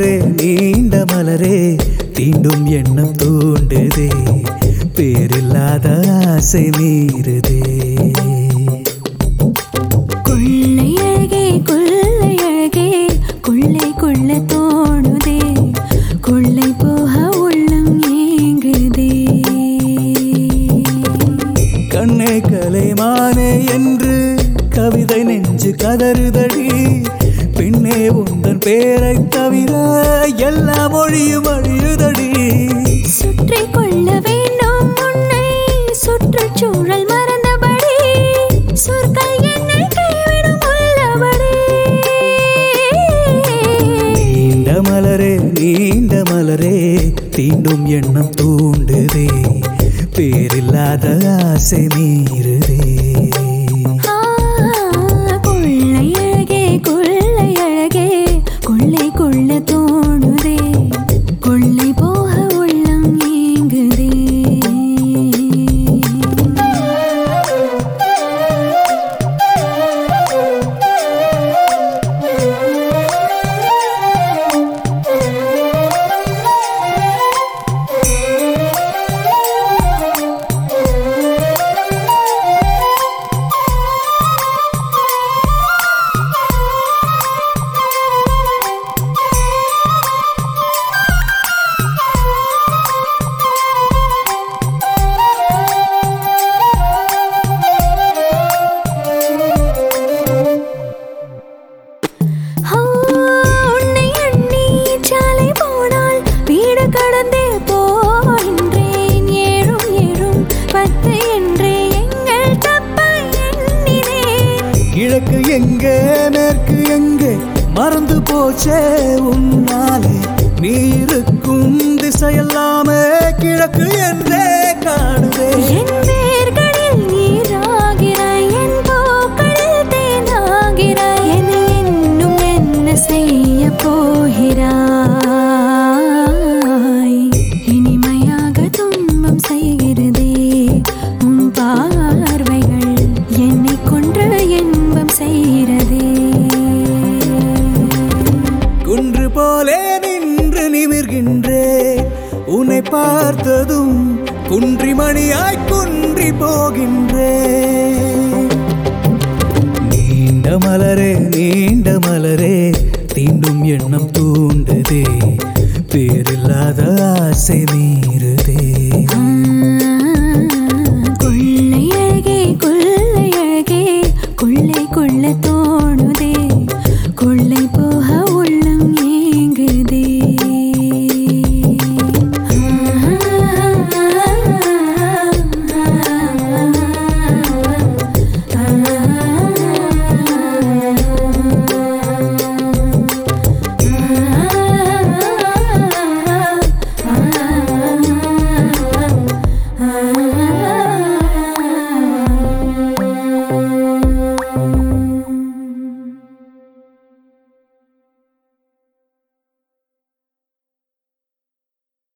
மலரே நீண்ட மலரே தீண்டும் எண்ணம் தூண்டுதே பேரில்லாத ஆசை மீறுதே கொள்ளை அழகே கொள்ளை அழகே கொள்ளை கொள்ள தோணுதே கொள்ளை போக உள்ளம் ஏங்குதே கண்ணே கலைமானே என்று கவிதை நெஞ்சு கதறுதடி பின்னே உந்தன் பேரை தவிர எல்லா மொழியும் அழியுதடி சுற்றி கொள்ள வேண்டும் உன்னை சுற்றுச்சூழல் மறந்தபடி சொற்கள் என்னை கைவிடும் உள்ளபடி நீண்ட மலரே நீண்ட மலரே தீண்டும் எண்ணம் தூண்டுதே பேரில்லாத ஆசை மீறுதே ஆ, கொள்ளை அழகே கொள்ளை அழகே கொள்ளை கொள்ள தோணுதே கொள்ளை போக உள்ளம் ஏங்குதே ஆ, உன்னை எண்ணி சாலை போனால் வீடு கடந்தே போகின்றேன் ஏழும் ஏழும் பத்து என்றே எங்கள் தப்பை எண்ணினேன் கிழக்கு எங்கே மேற்கு எங்கே மறந்து போச்சே உன்னாலே நீ இருக்கும் திசையெல்லாமே கிழக்கு என்றே காணுதே என் வேர்களில் நீராகிறாய் என் பூக்களில் தேனாகிறாய் என்னை இன்னும் என்ன செய்ய போகிறாய் இனிமையாக துன்பம் செய்கிறதே உன் பார்வைகள் என்னை கொன்று இன்பம் செய்கிறதே குன்று போலே நின்று நிமிர்கின்றே உன்னை பார்த்ததும் குன்றி மணியாய் குன்றி போகின்றே நீண்ட மலரே நீண்ட மலரே தீண்டும் எண்ணம் தூண்டுதே பேரில்லாத ஆசை மீறுதே